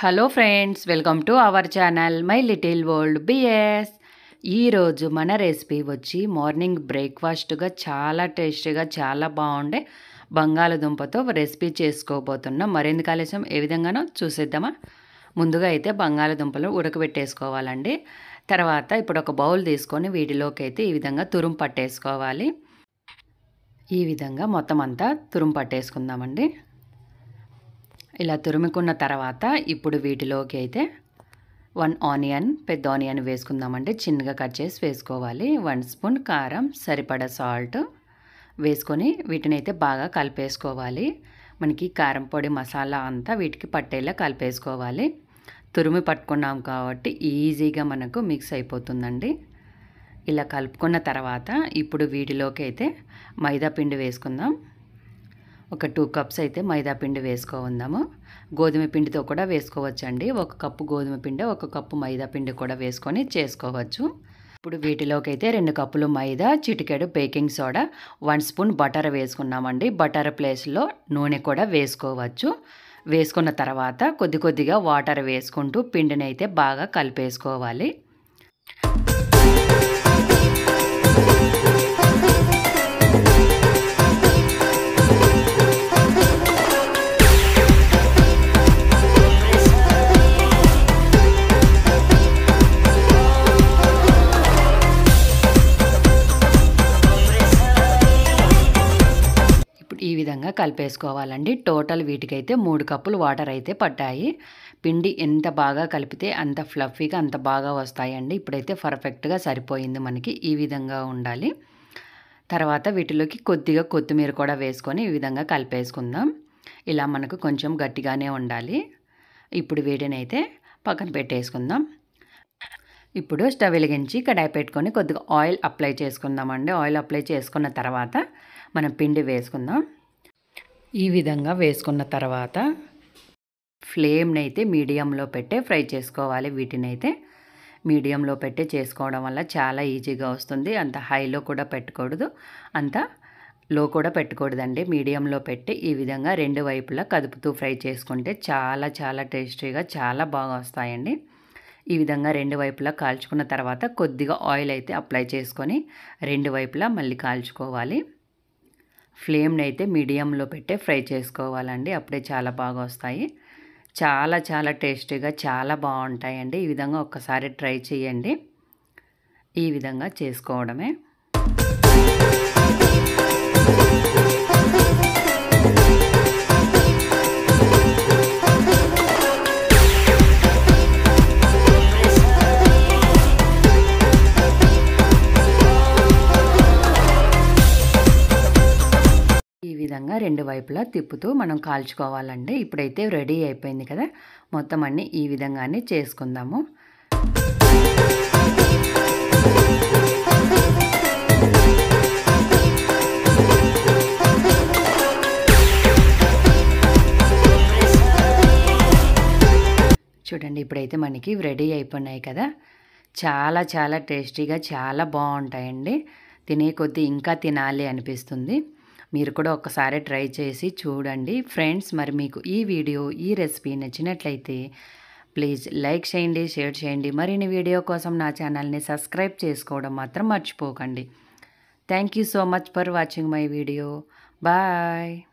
hello friends welcome to our channel my little world BS ఈరోజు మన recipe వచ్చి morning బ్రేక్ఫాస్ట్గా చాలా టేస్టీగా చాలా బాగుండే బంగాళదుంపతో రెసిపీ చేసుకోబోతున్నాం మరెందుకు ఆలస్యం ఏ విధంగానో చూసేద్దామా ముందుగా అయితే బంగాళదుంపలు ఉడకబెట్టేసుకోవాలండి తర్వాత ఇప్పుడు ఒక బౌల్ తీసుకొని వీటిలోకి అయితే ఈ విధంగా తురుము పట్టేసుకోవాలి ఈ విధంగా మొత్తం అంతా తురుము పట్టేసుకుందామండి ఇలా తురుముకున్న తర్వాత ఇప్పుడు వీటిలోకి అయితే వన్ ఆనియన్ పెద్ద ఆనియన్ వేసుకుందామండి చిన్నగా కట్ చేసి వేసుకోవాలి వన్ స్పూన్ కారం సరిపడా సాల్ట్ వేసుకొని వీటిని అయితే బాగా కలిపేసుకోవాలి మనకి కారం పొడి మసాలా అంతా వీటికి పట్టేలా కలిపేసుకోవాలి తురిమి పట్టుకున్నాం కాబట్టి ఈజీగా మనకు మిక్స్ అయిపోతుందండి ఇలా కలుపుకున్న తర్వాత ఇప్పుడు వీటిలోకి అయితే మైదా పిండి వేసుకుందాం ఒక టూ కప్స్ అయితే మైదా పిండి వేసుకోకుందాము గోధుమ పిండితో కూడా వేసుకోవచ్చండి ఒక కప్పు గోధుమ పిండి ఒక కప్పు మైదా పిండి కూడా వేసుకొని చేసుకోవచ్చు ఇప్పుడు వీటిలోకి అయితే రెండు కప్పులు మైదా చిటికెడు baking soda one spoon butter వేసుకున్నామండి బటర్ ప్లేస్లో నూనె కూడా వేసుకోవచ్చు వేసుకున్న తర్వాత కొద్ది కొద్దిగా వాటర్ వేసుకుంటూ పిండిని అయితే బాగా కలిపేసుకోవాలి ఇప్పుడు ఈ విధంగా కలిపేసుకోవాలండి టోటల్ వీటికైతే మూడు కప్పులు వాటర్ అయితే పట్టాయి పిండి ఎంత బాగా కలిపితే అంత ఫ్లఫీగా అంత బాగా వస్తాయండి ఇప్పుడైతే పర్ఫెక్ట్గా సరిపోయింది మనకి ఈ విధంగా ఉండాలి తర్వాత వీటిలోకి కొద్దిగా కొత్తిమీర కూడా వేసుకొని ఈ విధంగా కలిపేసుకుందాం ఇలా మనకు కొంచెం గట్టిగానే ఉండాలి ఇప్పుడు వీటిని అయితే పక్కన పెట్టేసుకుందాం ఇప్పుడు స్టవ్ వెలిగించి కడాయి పెట్టుకొని కొద్దిగా ఆయిల్ అప్లై చేసుకుందామండి ఆయిల్ అప్లై చేసుకున్న తర్వాత మనం పిండి వేసుకుందాం ఈ విధంగా వేసుకున్న తర్వాత ఫ్లేమ్ని అయితే మీడియంలో పెట్టే ఫ్రై చేసుకోవాలి వీటిని అయితే మీడియంలో పెట్టి చేసుకోవడం వల్ల చాలా ఈజీగా వస్తుంది అంత హైలో కూడా పెట్టకూడదు అంత లో కూడా పెట్టకూడదండి మీడియంలో పెట్టి ఈ విధంగా రెండు వైపులా కదుపుతూ ఫ్రై చేసుకుంటే చాలా చాలా టేస్టీగా చాలా బాగా వస్తాయండి ఈ విధంగా రెండు వైపులా కాల్చుకున్న తర్వాత కొద్దిగా ఆయిల్ అయితే అప్లై చేసుకొని రెండు వైపులా మళ్ళీ కాల్చుకోవాలి ఫ్లేమ్ని అయితే మీడియంలో పెట్టే ఫ్రై చేసుకోవాలండి అప్పుడే చాలా బాగా వస్తాయి చాలా చాలా టేస్టీగా చాలా బాగుంటాయండి ఈ విధంగా ఒక్కసారి ట్రై చేయండి ఈ విధంగా చేసుకోవడమే ఈ విధంగా రెండు వైపులా తిప్పుతూ మనం కాల్చుకోవాలండి ఇప్పుడైతే రెడీ అయిపోయింది కదా మొత్తం అన్నీ ఈ విధంగానే చేసుకుందాము చూడండి ఇప్పుడైతే మనకి రెడీ అయిపోయినాయి కదా చాలా చాలా టేస్టీగా చాలా బాగుంటాయండి తినే కొద్దీ ఇంకా తినాలి అనిపిస్తుంది మీరు కూడా ఒకసారి ట్రై చేసి చూడండి ఫ్రెండ్స్ మరి మీకు ఈ వీడియో ఈ రెసిపీ నచ్చినట్లయితే ప్లీజ్ లైక్ చేయండి షేర్ చేయండి మరిన్ని వీడియో కోసం నా ఛానల్ని సబ్స్క్రైబ్ చేసుకోవడం మాత్రం మర్చిపోకండి thank you so much for watching my video bye